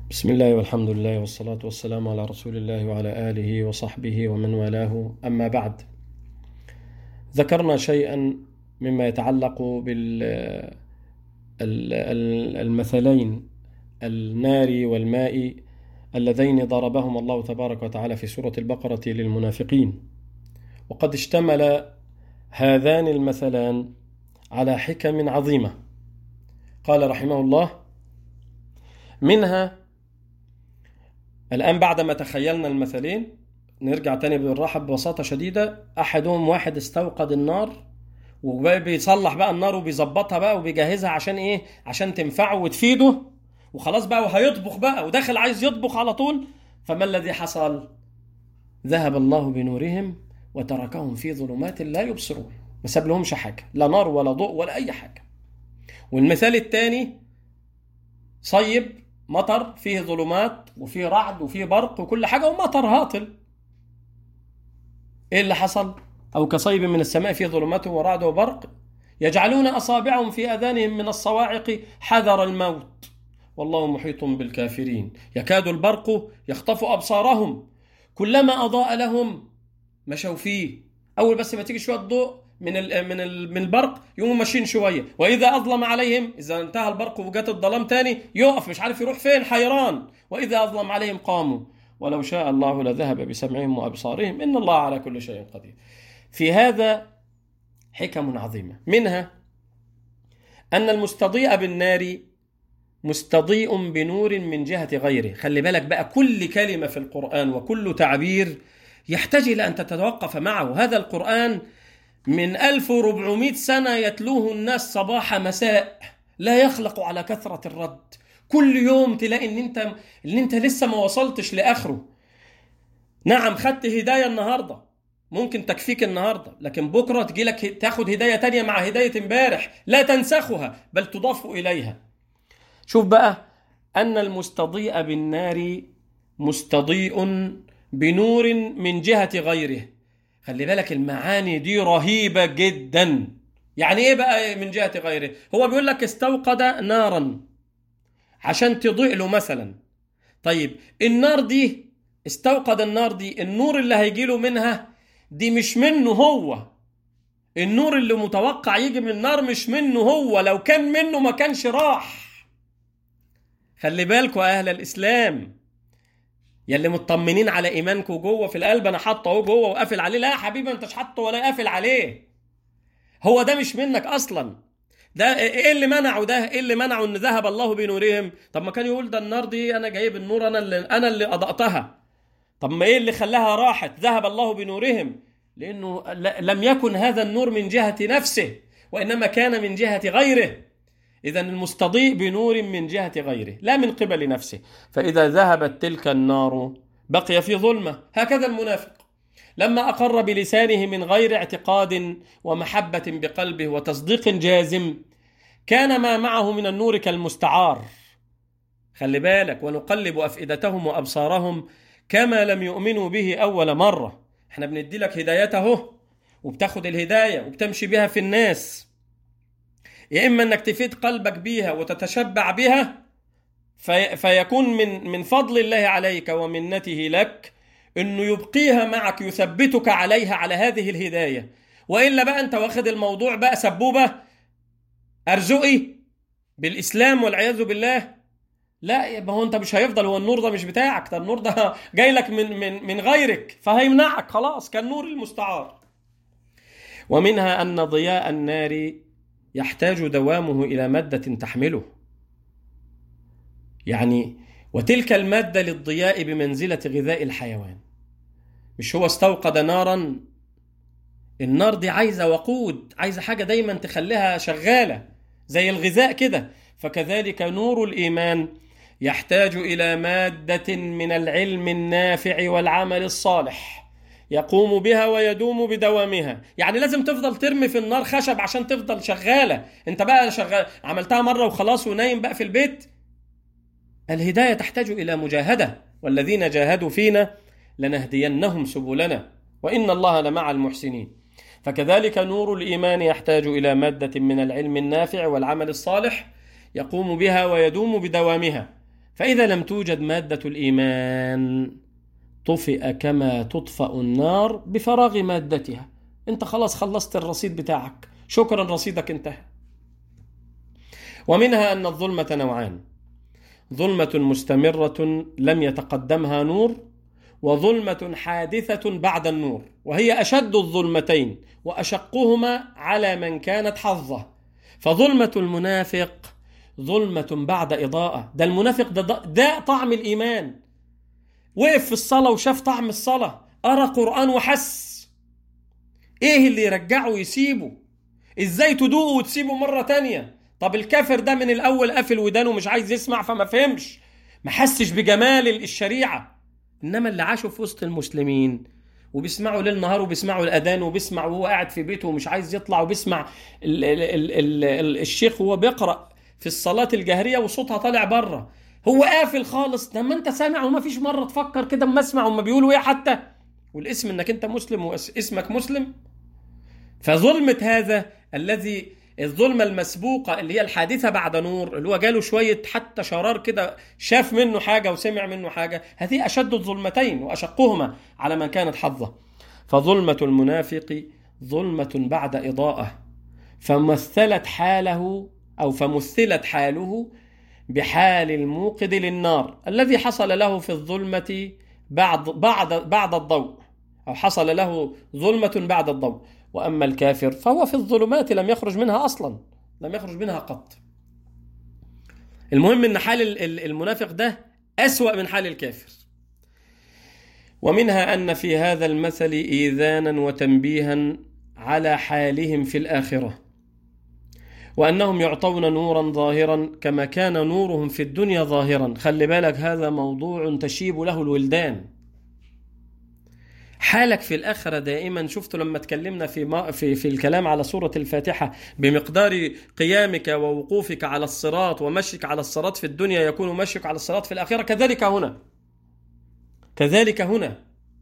بسم الله والحمد لله والصلاة والسلام على رسول الله وعلى آله وصحبه ومن والاه أما بعد ذكرنا شيئا مما يتعلق بالمثلين النار والماء اللذين ضربهما الله تبارك وتعالى في سورة البقرة للمنافقين وقد اشتمل هذان المثلان على حكم عظيمة قال رحمه الله منها الآن بعدما تخيلنا المثلين نرجع تاني بالراحة ببساطة شديدة أحدهم واحد استوقد النار وبيصلح بقى النار وبيظبطها بقى وبيجهزها عشان إيه؟ عشان تنفعه وتفيده وخلاص بقى وهيطبخ بقى وداخل عايز يطبخ على طول فما الذي حصل؟ ذهب الله بنورهم وتركهم في ظلمات لا يبصرون ما ساب لهمش حاجة لا نار ولا ضوء ولا أي حاجة والمثال الثاني صيب مطر فيه ظلمات وفيه رعد وفيه برق وكل حاجة ومطر هاطل ايه اللي حصل او كصيب من السماء فيه ظلمات ورعد وبرق يجعلون اصابعهم في اذانهم من الصواعق حذر الموت والله محيط بالكافرين يكاد البرق يخطف ابصارهم كلما اضاء لهم مشوا فيه اول بس ما تيجي شويه ضوء من ال من ال من البرق يقوموا ماشيين شويه واذا اظلم عليهم اذا انتهى البرق وجات الظلام تاني يقف مش عارف يروح فين حيران واذا اظلم عليهم قاموا ولو شاء الله لذهب بسمعهم وابصارهم ان الله على كل شيء قدير في هذا حكم عظيمه منها ان المستضيء بالنار مستضيء بنور من جهه غيره خلي بالك بقى كل كلمه في القران وكل تعبير يحتاج الى ان تتوقف معه هذا القران من 1400 سنة يتلوه الناس صباح مساء لا يخلق على كثرة الرد كل يوم تلاقي ان انت ان انت لسه ما وصلتش لاخره نعم خدت هداية النهاردة ممكن تكفيك النهاردة لكن بكرة تجي لك تاخد هداية تانية مع هداية امبارح لا تنسخها بل تضاف إليها شوف بقى أن المستضيء بالنار مستضيء بنور من جهة غيره خلي بالك المعاني دي رهيبة جدا يعني ايه بقى من جهة غيره هو بيقول لك استوقد نارا عشان تضيء له مثلا طيب النار دي استوقد النار دي النور اللي هيجي له منها دي مش منه هو النور اللي متوقع يجي من النار مش منه هو لو كان منه ما كانش راح خلي بالكوا اهل الاسلام يلي مطمنين على ايمانكم جوه في القلب انا حاطه اهو جوه وقافل عليه لا يا حبيبي انت مش حاطه ولا قافل عليه هو ده مش منك اصلا ده ايه اللي منعه ده ايه اللي منعه ان ذهب الله بنورهم طب ما كان يقول ده النار دي انا جايب النور انا اللي انا اللي اضأتها طب ما ايه اللي خلاها راحت ذهب الله بنورهم لانه لم يكن هذا النور من جهه نفسه وانما كان من جهه غيره إذا المستضيء بنور من جهة غيره لا من قبل نفسه فإذا ذهبت تلك النار بقي في ظلمة هكذا المنافق لما أقر بلسانه من غير اعتقاد ومحبة بقلبه وتصديق جازم كان ما معه من النور كالمستعار خلي بالك ونقلب أفئدتهم وأبصارهم كما لم يؤمنوا به أول مرة احنا بندي لك هدايته وبتاخد الهداية وبتمشي بها في الناس يا اما انك تفيد قلبك بيها وتتشبع بها في فيكون من من فضل الله عليك ومنته لك انه يبقيها معك يثبتك عليها على هذه الهدايه والا بقى انت واخد الموضوع بقى سبوبه ارزقي بالاسلام والعياذ بالله لا يبقى هو انت مش هيفضل هو النور ده مش بتاعك ده النور ده جاي لك من من من غيرك فهيمنعك خلاص كالنور المستعار ومنها ان ضياء النار يحتاج دوامه الى ماده تحمله يعني وتلك الماده للضياء بمنزله غذاء الحيوان مش هو استوقد نارا النار دي عايزه وقود عايزه حاجه دايما تخليها شغاله زي الغذاء كده فكذلك نور الايمان يحتاج الى ماده من العلم النافع والعمل الصالح يقوم بها ويدوم بدوامها يعني لازم تفضل ترمي في النار خشب عشان تفضل شغالة انت بقى شغال عملتها مرة وخلاص ونايم بقى في البيت الهداية تحتاج إلى مجاهدة والذين جاهدوا فينا لنهدينهم سبلنا وإن الله لمع المحسنين فكذلك نور الإيمان يحتاج إلى مادة من العلم النافع والعمل الصالح يقوم بها ويدوم بدوامها فإذا لم توجد مادة الإيمان طفئ كما تطفأ النار بفراغ مادتها أنت خلاص خلصت الرصيد بتاعك شكرا رصيدك انتهى ومنها أن الظلمة نوعان ظلمة مستمرة لم يتقدمها نور وظلمة حادثة بعد النور وهي أشد الظلمتين وأشقهما على من كانت حظه فظلمة المنافق ظلمة بعد إضاءة ده المنافق ده, ده طعم الإيمان وقف في الصلاة وشاف طعم الصلاة قرأ قرآن وحس إيه اللي يرجعه يسيبه إزاي تدوقه وتسيبه مرة تانية طب الكافر ده من الأول قافل ودانه مش عايز يسمع فما فهمش ما حسش بجمال الشريعة إنما اللي عاشوا في وسط المسلمين وبيسمعوا ليل نهار وبيسمعوا الاذان وبيسمع وهو قاعد في بيته ومش عايز يطلع وبيسمع ال ال ال ال ال الشيخ وهو بيقرا في الصلاه الجهريه وصوتها طالع بره هو قافل خالص لما انت سامع وما فيش مره تفكر كده اما اسمع وما بيقولوا ايه حتى والاسم انك انت مسلم واسمك مسلم فظلمه هذا الذي الظلمة المسبوقة اللي هي الحادثة بعد نور اللي هو جاله شوية حتى شرار كده شاف منه حاجة وسمع منه حاجة هذه أشد الظلمتين وأشقهما على من كانت حظه فظلمة المنافق ظلمة بعد إضاءة فمثلت حاله أو فمثلت حاله بحال الموقد للنار الذي حصل له في الظلمة بعد بعد بعد الضوء أو حصل له ظلمة بعد الضوء وأما الكافر فهو في الظلمات لم يخرج منها أصلا لم يخرج منها قط المهم أن حال المنافق ده أسوأ من حال الكافر ومنها أن في هذا المثل إيذانا وتنبيها على حالهم في الآخرة وأنهم يعطون نورا ظاهرا كما كان نورهم في الدنيا ظاهرا خلي بالك هذا موضوع تشيب له الولدان حالك في الآخرة دائما شفت لما تكلمنا في, ما في في الكلام على سورة الفاتحة بمقدار قيامك ووقوفك على الصراط ومشيك على الصراط في الدنيا يكون مشيك على الصراط في الآخرة كذلك هنا كذلك هنا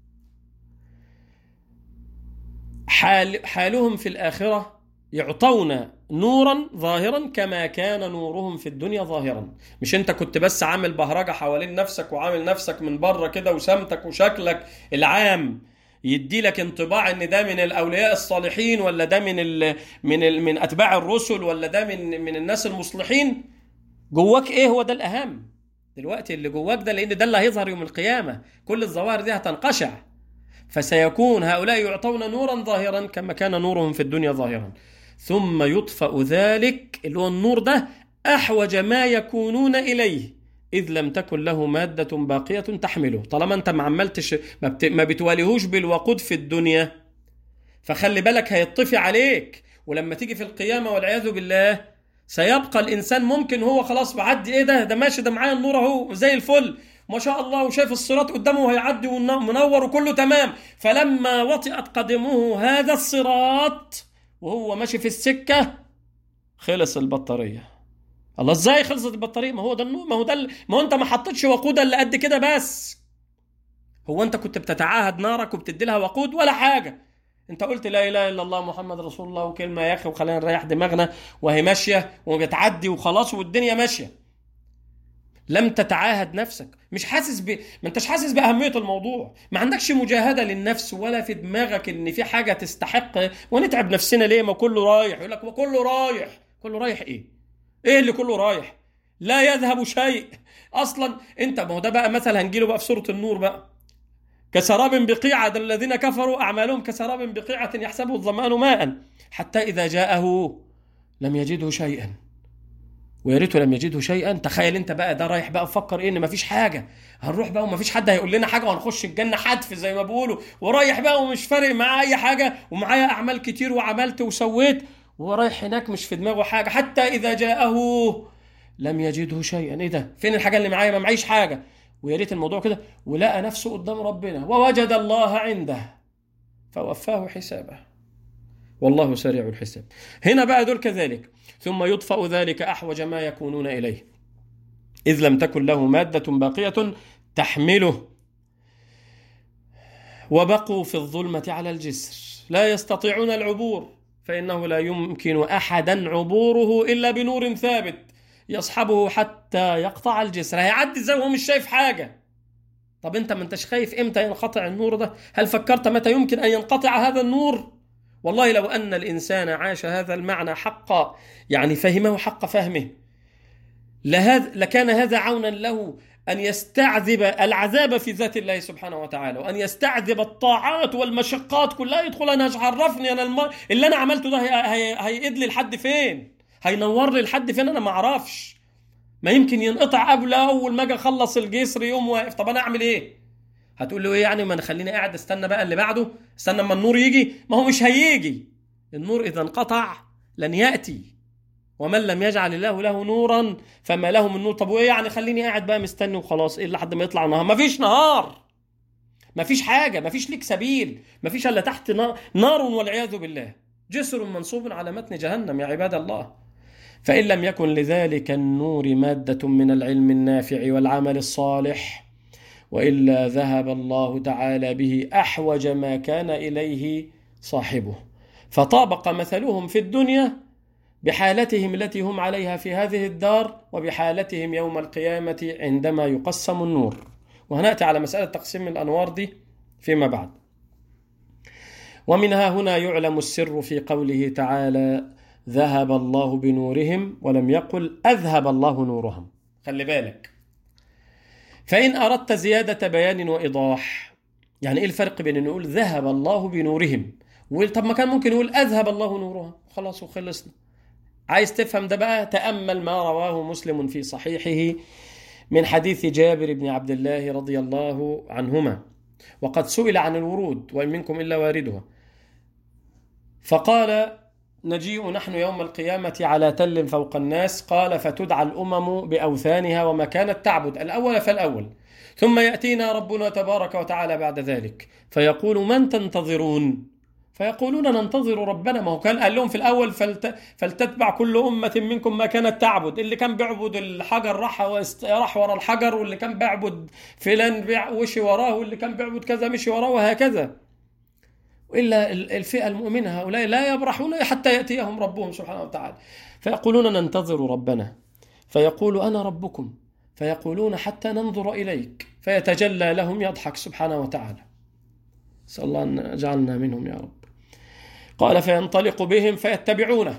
حال حالهم في الآخرة يعطون نورا ظاهرا كما كان نورهم في الدنيا ظاهرا مش انت كنت بس عامل بهرجة حوالين نفسك وعامل نفسك من بره كده وسمتك وشكلك العام يدي لك انطباع ان ده من الاولياء الصالحين ولا ده من ال من ال من اتباع الرسل ولا ده من من الناس المصلحين جواك ايه هو ده الاهم دلوقتي اللي جواك ده لان ده اللي هيظهر يوم القيامه كل الظواهر دي هتنقشع فسيكون هؤلاء يعطون نورا ظاهرا كما كان نورهم في الدنيا ظاهرا ثم يطفأ ذلك اللي هو النور ده أحوج ما يكونون إليه إذ لم تكن له مادة باقية تحمله طالما أنت ما عملتش ما, بت... ما بتواليهوش بالوقود في الدنيا فخلي بالك هيطفي عليك ولما تيجي في القيامة والعياذ بالله سيبقى الإنسان ممكن هو خلاص بعدي إيه ده ده ماشي ده معايا النور أهو زي الفل ما شاء الله وشايف الصراط قدامه وهيعدي ومنور وكله تمام فلما وطئت قدمه هذا الصراط وهو ماشي في السكة خلص البطارية الله ازاي خلصت البطارية ما هو ده ما هو ده ما هو انت ما حطيتش وقود اللي قد كده بس هو انت كنت بتتعاهد نارك وبتدي لها وقود ولا حاجة انت قلت لا اله الا الله محمد رسول الله وكلمة يا اخي وخلينا نريح دماغنا وهي ماشية وبتعدي وخلاص والدنيا ماشية لم تتعاهد نفسك مش حاسس ب... ما انتش حاسس باهميه الموضوع ما عندكش مجاهده للنفس ولا في دماغك ان في حاجه تستحق ونتعب نفسنا ليه ما كله رايح يقول لك كله رايح كله رايح ايه ايه اللي كله رايح لا يذهب شيء اصلا انت ما هو ده بقى مثل هنجيله بقى في سوره النور بقى كسراب بقيعة الذين كفروا أعمالهم كسراب بقيعة يحسبه الظمآن ماء حتى إذا جاءه لم يجده شيئا ويا ريته لم يجده شيئا تخيل انت بقى ده رايح بقى فكر ايه ان مفيش حاجه هنروح بقى ومفيش حد هيقول لنا حاجه وهنخش الجنه حتف زي ما بيقولوا ورايح بقى ومش فارق معاه اي حاجه ومعايا اعمال كتير وعملت وسويت وهو رايح هناك مش في دماغه حاجه حتى اذا جاءه لم يجده شيئا ايه ده فين الحاجه اللي معايا ما معيش حاجه ويا ريت الموضوع كده ولقى نفسه قدام ربنا ووجد الله عنده فوفاه حسابه والله سريع الحساب هنا بقى دول كذلك ثم يطفأ ذلك أحوج ما يكونون إليه إذ لم تكن له مادة باقية تحمله وبقوا في الظلمة على الجسر لا يستطيعون العبور فإنه لا يمكن أحدا عبوره إلا بنور ثابت يصحبه حتى يقطع الجسر هيعدي ازاي وهو مش شايف حاجة طب انت ما انتش خايف امتى ينقطع النور ده هل فكرت متى يمكن ان ينقطع هذا النور والله لو ان الانسان عاش هذا المعنى حق يعني فهمه حق فهمه لهذا لكان هذا عونا له أن يستعذب العذاب في ذات الله سبحانه وتعالى وأن يستعذب الطاعات والمشقات كلها يدخل أنا مش عرفني أنا الم... اللي أنا عملته ده هيقد لي لحد فين هينور لي لحد فين أنا ما أعرفش ما يمكن ينقطع قبل أول ما أجي أخلص الجسر يوم واقف طب أنا أعمل إيه هتقول له إيه يعني ما أنا خليني قاعد استنى بقى اللي بعده استنى أما النور يجي ما هو مش هيجي النور إذا انقطع لن يأتي ومن لم يجعل الله له نورا فما له من نور طب وايه يعني خليني قاعد بقى مستني وخلاص ايه لحد ما يطلع النهار مفيش نهار مفيش حاجه مفيش ليك سبيل مفيش الا تحت نار, نار والعياذ بالله جسر منصوب على متن جهنم يا عباد الله فان لم يكن لذلك النور ماده من العلم النافع والعمل الصالح والا ذهب الله تعالى به احوج ما كان اليه صاحبه فطابق مثلهم في الدنيا بحالتهم التي هم عليها في هذه الدار وبحالتهم يوم القيامة عندما يقسم النور وهنأتي على مسألة تقسيم الأنوار دي فيما بعد ومنها هنا يعلم السر في قوله تعالى ذهب الله بنورهم ولم يقل أذهب الله نورهم خلي بالك فإن أردت زيادة بيان وإيضاح يعني إيه الفرق بين أن نقول ذهب الله بنورهم طب ما كان ممكن يقول أذهب الله نورهم خلاص وخلصنا عايز تفهم ده بقى تأمل ما رواه مسلم في صحيحه من حديث جابر بن عبد الله رضي الله عنهما وقد سئل عن الورود وإن منكم إلا واردها فقال نجيء نحن يوم القيامة على تل فوق الناس قال فتدعى الأمم بأوثانها وما كانت تعبد الأول فالأول ثم يأتينا ربنا تبارك وتعالى بعد ذلك فيقول من تنتظرون فيقولون ننتظر ربنا ما هو كان قال لهم في الاول فلت فلتتبع كل امه منكم ما كانت تعبد اللي كان بيعبد الحجر راح راح ورا الحجر واللي كان بيعبد فلان وشي وراه واللي كان بيعبد كذا مشي وراه وهكذا الا الفئه المؤمنه هؤلاء لا يبرحون حتى ياتيهم ربهم سبحانه وتعالى فيقولون ننتظر ربنا فيقول انا ربكم فيقولون حتى ننظر اليك فيتجلى لهم يضحك سبحانه وتعالى نسال الله ان يجعلنا منهم يا رب قال فينطلق بهم فيتبعونه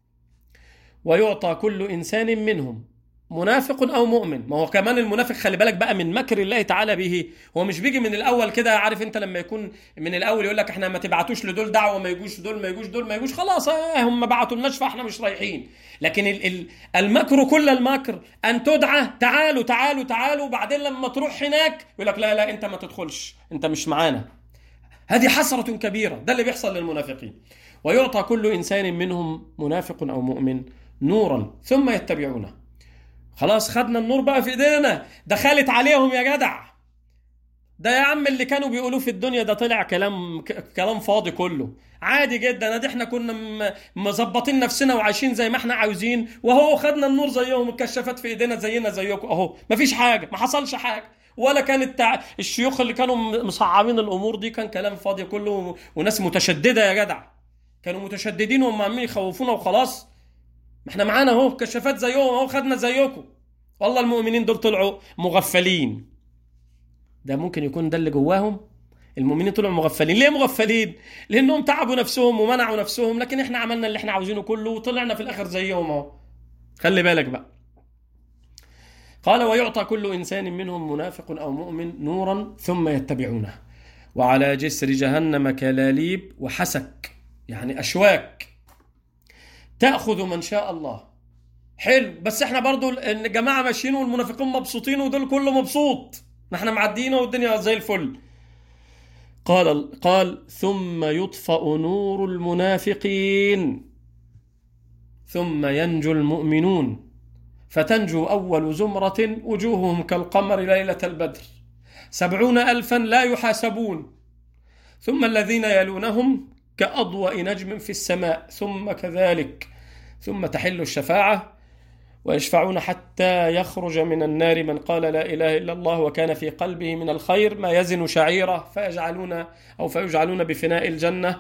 ويعطى كل انسان منهم منافق او مؤمن ما هو كمان المنافق خلي بالك بقى من مكر الله تعالى به هو مش بيجي من الاول كده عارف انت لما يكون من الاول يقول لك احنا ما تبعتوش لدول دعوه ما يجوش دول ما يجوش دول ما يجوش خلاص اه هم بعتوا لناش فاحنا مش رايحين لكن ال ال المكر كل المكر ان تدعى تعالوا تعالوا تعالوا وبعدين لما تروح هناك يقول لك لا لا انت ما تدخلش انت مش معانا هذه حسرة كبيرة ده اللي بيحصل للمنافقين ويعطى كل إنسان منهم منافق أو مؤمن نورا ثم يتبعونه خلاص خدنا النور بقى في ايدينا دخلت عليهم يا جدع ده يا عم اللي كانوا بيقولوه في الدنيا ده طلع كلام كلام فاضي كله عادي جدا ادي احنا كنا مظبطين نفسنا وعايشين زي ما احنا عاوزين وهو خدنا النور زيهم الكشافات في ايدينا زينا زيكم اهو مفيش حاجه ما حصلش حاجه ولا كان التع... الشيوخ اللي كانوا مصعبين الامور دي كان كلام فاضي كله وناس متشدده يا جدع كانوا متشددين وهم عمالين يخوفونا وخلاص ما احنا معانا اهو كشافات زيهم اهو خدنا زيكم والله المؤمنين دول طلعوا مغفلين ده ممكن يكون ده اللي جواهم المؤمنين طلعوا مغفلين ليه مغفلين لانهم تعبوا نفسهم ومنعوا نفسهم لكن احنا عملنا اللي احنا عاوزينه كله وطلعنا في الاخر زيهم اهو خلي بالك بقى قال ويعطى كل إنسان منهم منافق أو مؤمن نورا ثم يتبعونه وعلى جسر جهنم كلاليب وحسك يعني أشواك تأخذ من شاء الله حلو بس احنا برضو الجماعة ماشيين والمنافقين مبسوطين ودول كله مبسوط نحن معديين والدنيا زي الفل قال قال ثم يطفأ نور المنافقين ثم ينجو المؤمنون فتنجو أول زمرة وجوههم كالقمر ليلة البدر سبعون ألفا لا يحاسبون ثم الذين يلونهم كأضواء نجم في السماء ثم كذلك ثم تحل الشفاعة ويشفعون حتى يخرج من النار من قال لا إله إلا الله وكان في قلبه من الخير ما يزن شعيرة فيجعلون أو فيجعلون بفناء الجنة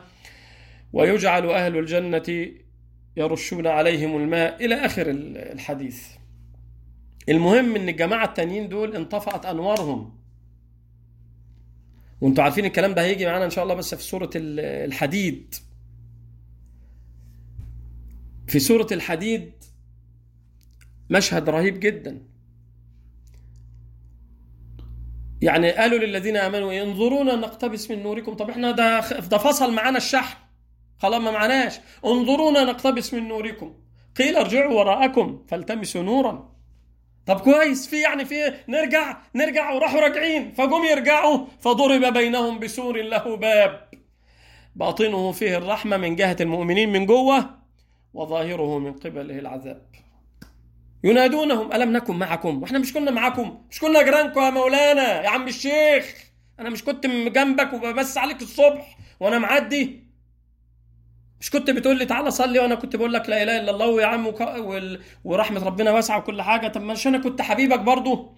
ويجعل أهل الجنة يرشون عليهم الماء إلى آخر الحديث المهم ان الجماعه التانيين دول انطفأت انوارهم وانتوا عارفين الكلام ده هيجي معانا ان شاء الله بس في سوره الحديد في سوره الحديد مشهد رهيب جدا يعني قالوا للذين امنوا انظرونا نقتبس من نوركم طب احنا ده ده فصل معانا الشحن خلاص ما معناش انظرونا نقتبس من نوركم قيل ارجعوا وراءكم فالتمسوا نورا طب كويس في يعني في نرجع نرجع وراحوا راجعين فقوم يرجعوا فضرب بينهم بسور له باب باطنه فيه الرحمه من جهه المؤمنين من جوه وظاهره من قبله العذاب ينادونهم ألم نكن معكم واحنا مش كنا معكم مش كنا جيرانكم يا مولانا يا عم الشيخ انا مش كنت جنبك وببس عليك الصبح وانا معدي مش كنت بتقول لي تعالى صلي وانا كنت بقول لك لا اله الا الله يا عم وك... وال... ورحمه ربنا واسعه وكل حاجه طب مش انا كنت حبيبك برضو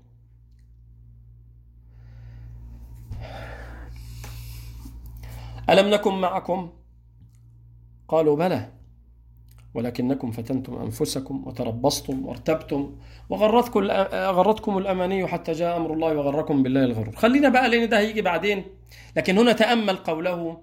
الم نكن معكم قالوا بلى ولكنكم فتنتم انفسكم وتربصتم وارتبتم وغرتكم غرتكم الاماني حتى جاء امر الله وغركم بالله الغرور خلينا بقى لان ده هيجي بعدين لكن هنا تامل قوله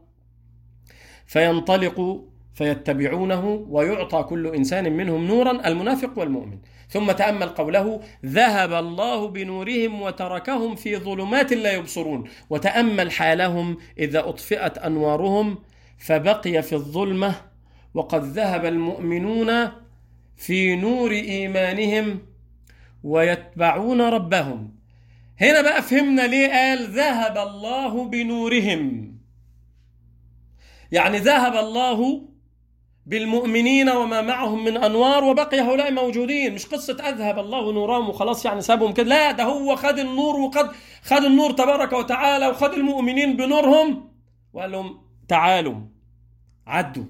فينطلق فيتبعونه ويعطى كل انسان منهم نورا المنافق والمؤمن ثم تامل قوله ذهب الله بنورهم وتركهم في ظلمات لا يبصرون وتامل حالهم اذا اطفئت انوارهم فبقي في الظلمه وقد ذهب المؤمنون في نور ايمانهم ويتبعون ربهم هنا بقى فهمنا ليه قال ذهب الله بنورهم يعني ذهب الله بالمؤمنين وما معهم من انوار وبقي هؤلاء موجودين مش قصه اذهب الله نورهم وخلاص يعني سابهم كده لا ده هو خد النور وقد خد النور تبارك وتعالى وخد المؤمنين بنورهم وقال لهم تعالوا عدوا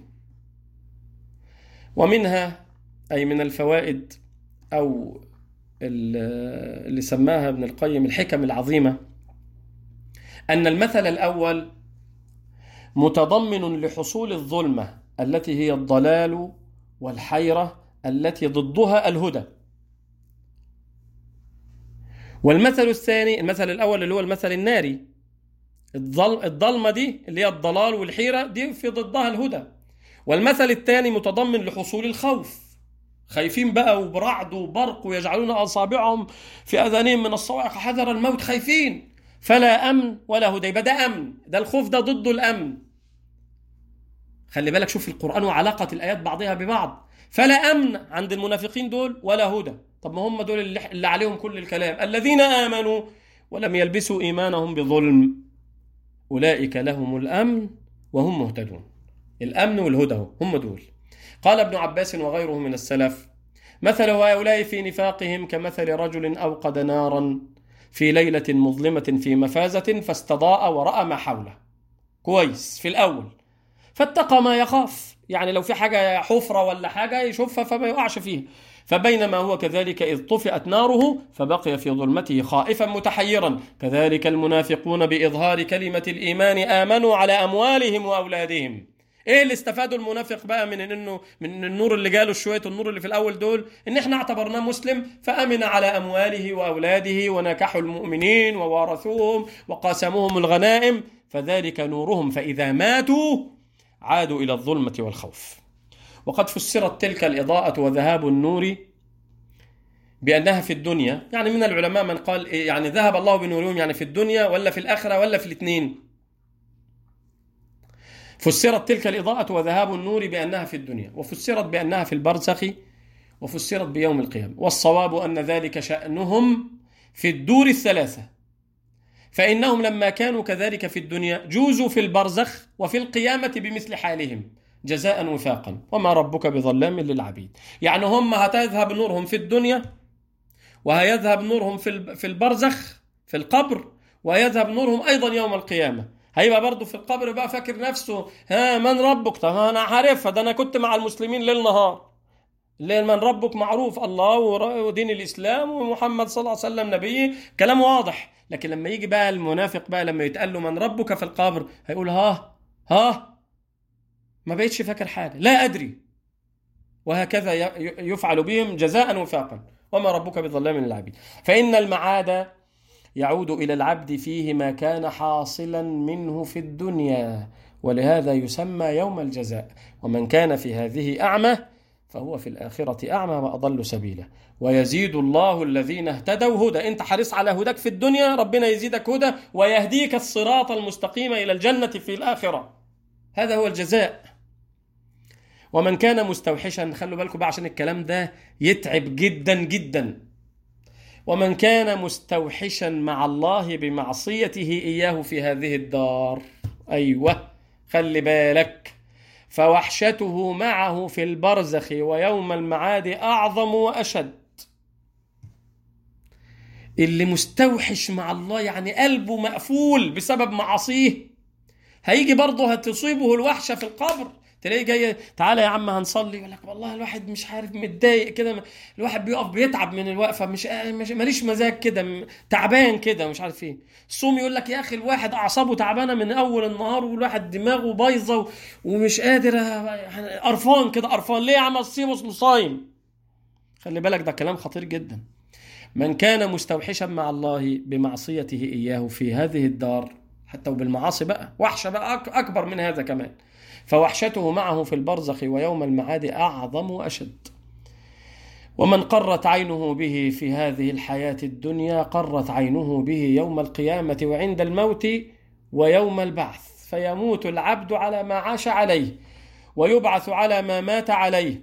ومنها أي من الفوائد أو اللي سماها ابن القيم الحكم العظيمة أن المثل الأول متضمن لحصول الظلمة التي هي الضلال والحيرة التي ضدها الهدى والمثل الثاني المثل الأول اللي هو المثل الناري الظلمة دي اللي هي الضلال والحيرة دي في ضدها الهدى والمثل الثاني متضمن لحصول الخوف خايفين بقى وبرعد وبرق ويجعلون اصابعهم في اذانهم من الصواعق حذر الموت خايفين فلا امن ولا هدى يبقى ده امن ده الخوف ده ضده الامن خلي بالك شوف القران وعلاقه الايات بعضها ببعض فلا امن عند المنافقين دول ولا هدى طب ما هم دول اللي, اللي عليهم كل الكلام الذين امنوا ولم يلبسوا ايمانهم بظلم اولئك لهم الامن وهم مهتدون الامن والهدى هم دول قال ابن عباس وغيره من السلف مثل هؤلاء في نفاقهم كمثل رجل اوقد نارا في ليله مظلمه في مفازه فاستضاء وراى ما حوله كويس في الاول فاتقى ما يخاف يعني لو في حاجه حفره ولا حاجه يشوفها فما يقعش فيها فبينما هو كذلك إذ طفئت ناره فبقي في ظلمته خائفا متحيرا كذلك المنافقون بإظهار كلمة الإيمان آمنوا على أموالهم وأولادهم ايه اللي استفاده المنافق بقى من انه من النور اللي جاله شويه النور اللي في الاول دول ان احنا اعتبرناه مسلم فامن على امواله واولاده ونكحوا المؤمنين ووارثوهم وقاسموهم الغنائم فذلك نورهم فاذا ماتوا عادوا الى الظلمه والخوف وقد فسرت تلك الاضاءه وذهاب النور بانها في الدنيا يعني من العلماء من قال يعني ذهب الله بنورهم يعني في الدنيا ولا في الاخره ولا في الاثنين فسرت تلك الإضاءة وذهاب النور بأنها في الدنيا وفسرت بأنها في البرزخ وفسرت بيوم القيامة والصواب أن ذلك شأنهم في الدور الثلاثة فإنهم لما كانوا كذلك في الدنيا جوزوا في البرزخ وفي القيامة بمثل حالهم جزاء وفاقا وما ربك بظلام للعبيد يعني هم هتذهب نورهم في الدنيا وهيذهب نورهم في البرزخ في القبر ويذهب نورهم أيضا يوم القيامة هيبقى برضه في القبر بقى فاكر نفسه ها من ربك طب انا عارفها ده انا كنت مع المسلمين ليل نهار اللي من ربك معروف الله ودين الاسلام ومحمد صلى الله عليه وسلم نبي كلام واضح لكن لما يجي بقى المنافق بقى لما يتقال له من ربك في القبر هيقول ها ها ما بقتش فاكر حاجه لا ادري وهكذا يفعل بهم جزاء وفاقا وما ربك بظلام للعبيد فإن المعاد يعود إلى العبد فيه ما كان حاصلا منه في الدنيا ولهذا يسمى يوم الجزاء ومن كان في هذه أعمى فهو في الآخرة أعمى وأضل سبيلا ويزيد الله الذين اهتدوا هدى أنت حريص على هداك في الدنيا ربنا يزيدك هدى ويهديك الصراط المستقيم إلى الجنة في الآخرة هذا هو الجزاء ومن كان مستوحشا خلوا بالكم بقى عشان الكلام ده يتعب جدا جدا ومن كان مستوحشا مع الله بمعصيته إياه في هذه الدار أيوه خلي بالك فوحشته معه في البرزخ ويوم المعاد أعظم وأشد اللي مستوحش مع الله يعني قلبه مقفول بسبب معاصيه هيجي برضه هتصيبه الوحشة في القبر تلاقيه جاي تعالى يا عم هنصلي يقول لك والله الواحد مش عارف متضايق كده الواحد بيقف بيتعب من الوقفه مش مش ماليش مزاج كده تعبان كده مش عارف ايه الصوم يقول لك يا اخي الواحد اعصابه تعبانه من اول النهار والواحد دماغه بايظه ومش قادر قرفان كده قرفان ليه يا عم الصيم اصله صايم خلي بالك ده كلام خطير جدا من كان مستوحشا مع الله بمعصيته اياه في هذه الدار حتى وبالمعاصي بقى وحشه بقى اكبر من هذا كمان فوحشته معه في البرزخ ويوم المعاد اعظم واشد ومن قرت عينه به في هذه الحياه الدنيا قرت عينه به يوم القيامه وعند الموت ويوم البعث فيموت العبد على ما عاش عليه ويبعث على ما مات عليه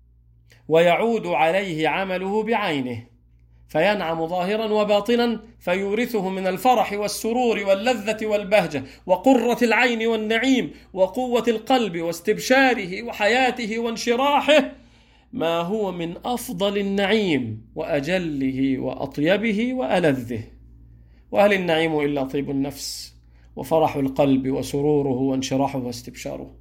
ويعود عليه عمله بعينه فينعم ظاهرا وباطنا فيورثه من الفرح والسرور واللذة والبهجة وقرة العين والنعيم وقوة القلب واستبشاره وحياته وانشراحه ما هو من أفضل النعيم وأجله وأطيبه وألذه وهل النعيم إلا طيب النفس وفرح القلب وسروره وانشراحه واستبشاره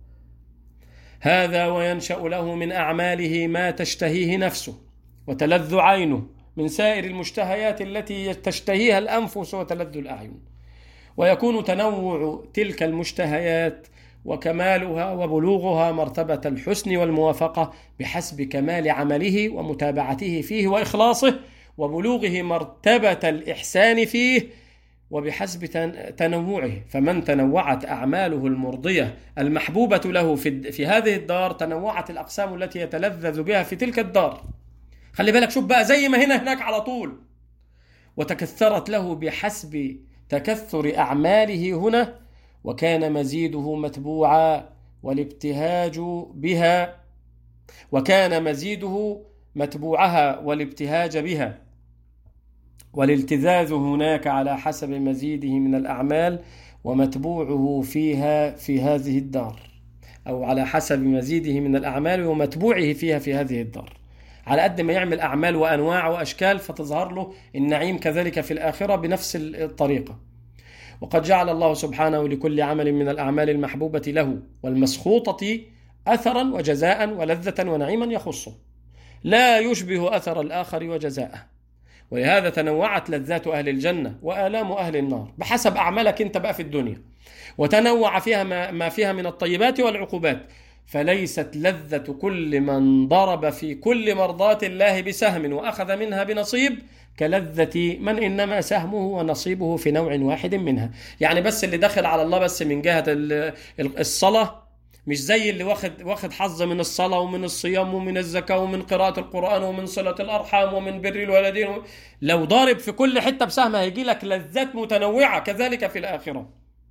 هذا وينشأ له من أعماله ما تشتهيه نفسه وتلذ عينه من سائر المشتهيات التي تشتهيها الانفس وتلذ الاعين ويكون تنوع تلك المشتهيات وكمالها وبلوغها مرتبه الحسن والموافقه بحسب كمال عمله ومتابعته فيه واخلاصه وبلوغه مرتبه الاحسان فيه وبحسب تنوعه فمن تنوعت اعماله المرضيه المحبوبه له في في هذه الدار تنوعت الاقسام التي يتلذذ بها في تلك الدار خلي بالك شوف بقى زي ما هنا هناك على طول وتكثرت له بحسب تكثر أعماله هنا وكان مزيده متبوعا والابتهاج بها وكان مزيده متبوعها والابتهاج بها والالتذاذ هناك على حسب مزيده من الأعمال ومتبوعه فيها في هذه الدار أو على حسب مزيده من الأعمال ومتبوعه فيها في هذه الدار على قد ما يعمل أعمال وأنواع وأشكال فتظهر له النعيم كذلك في الآخرة بنفس الطريقة وقد جعل الله سبحانه لكل عمل من الأعمال المحبوبة له والمسخوطة أثرا وجزاء ولذة ونعيما يخصه لا يشبه أثر الآخر وجزاءه ولهذا تنوعت لذات أهل الجنة وآلام أهل النار بحسب أعمالك أنت بقى في الدنيا وتنوع فيها ما فيها من الطيبات والعقوبات فليست لذة كل من ضرب في كل مرضاة الله بسهم وأخذ منها بنصيب كلذة من إنما سهمه ونصيبه في نوع واحد منها يعني بس اللي دخل على الله بس من جهة الصلاة مش زي اللي واخد واخد حظ من الصلاة ومن الصيام ومن الزكاة ومن قراءة القرآن ومن صلة الأرحام ومن بر الوالدين لو ضارب في كل حتة بسهم هيجي لك لذات متنوعة كذلك في الآخرة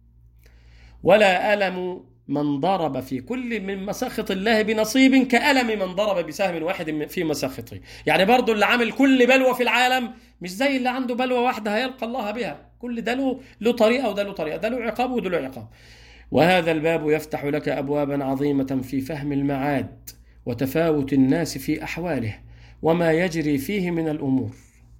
ولا ألم من ضرب في كل من مساخط الله بنصيب كألم من ضرب بسهم واحد في مساخطه يعني برضو اللي عامل كل بلوى في العالم مش زي اللي عنده بلوى واحدة هيلقى الله بها كل ده له له طريقة وده له طريقة ده له عقاب وده له عقاب وهذا الباب يفتح لك أبوابا عظيمة في فهم المعاد وتفاوت الناس في أحواله وما يجري فيه من الأمور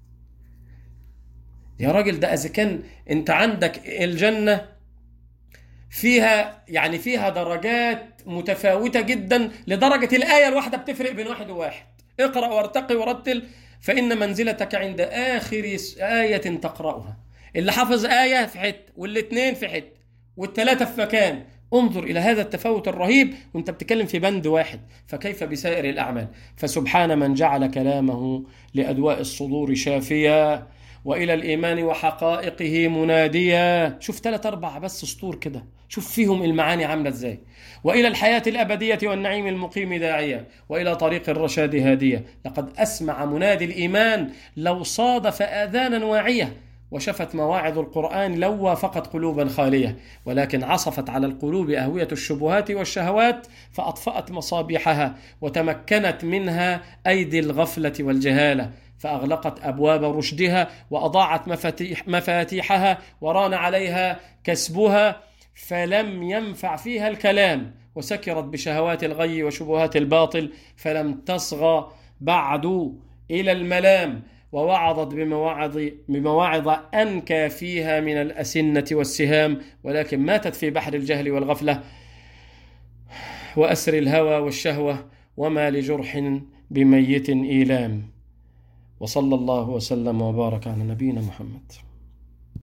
يا راجل ده إذا كان أنت عندك الجنة فيها يعني فيها درجات متفاوتة جدا لدرجة الآية الواحدة بتفرق بين واحد وواحد اقرأ وارتقي ورتل فإن منزلتك عند آخر آية تقرأها اللي حافظ آية في حتة والاثنين في حتة والثلاثة في مكان انظر إلى هذا التفاوت الرهيب وانت بتتكلم في بند واحد فكيف بسائر الأعمال فسبحان من جعل كلامه لأدواء الصدور شافيا وإلى الإيمان وحقائقه مناديا شوف ثلاث أربع بس سطور كده شوف فيهم المعاني عاملة إزاي وإلى الحياة الأبدية والنعيم المقيم داعية وإلى طريق الرشاد هادية لقد أسمع منادي الإيمان لو صادف آذانا واعية وشفت مواعظ القرآن لو وافقت قلوبا خالية ولكن عصفت على القلوب أهوية الشبهات والشهوات فأطفأت مصابيحها وتمكنت منها أيدي الغفلة والجهالة فأغلقت أبواب رشدها وأضاعت مفاتيح مفاتيحها وران عليها كسبها فلم ينفع فيها الكلام وسكرت بشهوات الغي وشبهات الباطل فلم تصغى بعد إلى الملام ووعظت بمواعظ بمواعظ أنكى فيها من الأسنة والسهام ولكن ماتت في بحر الجهل والغفلة وأسر الهوى والشهوة وما لجرح بميت إيلام وصلى الله وسلم وبارك على نبينا محمد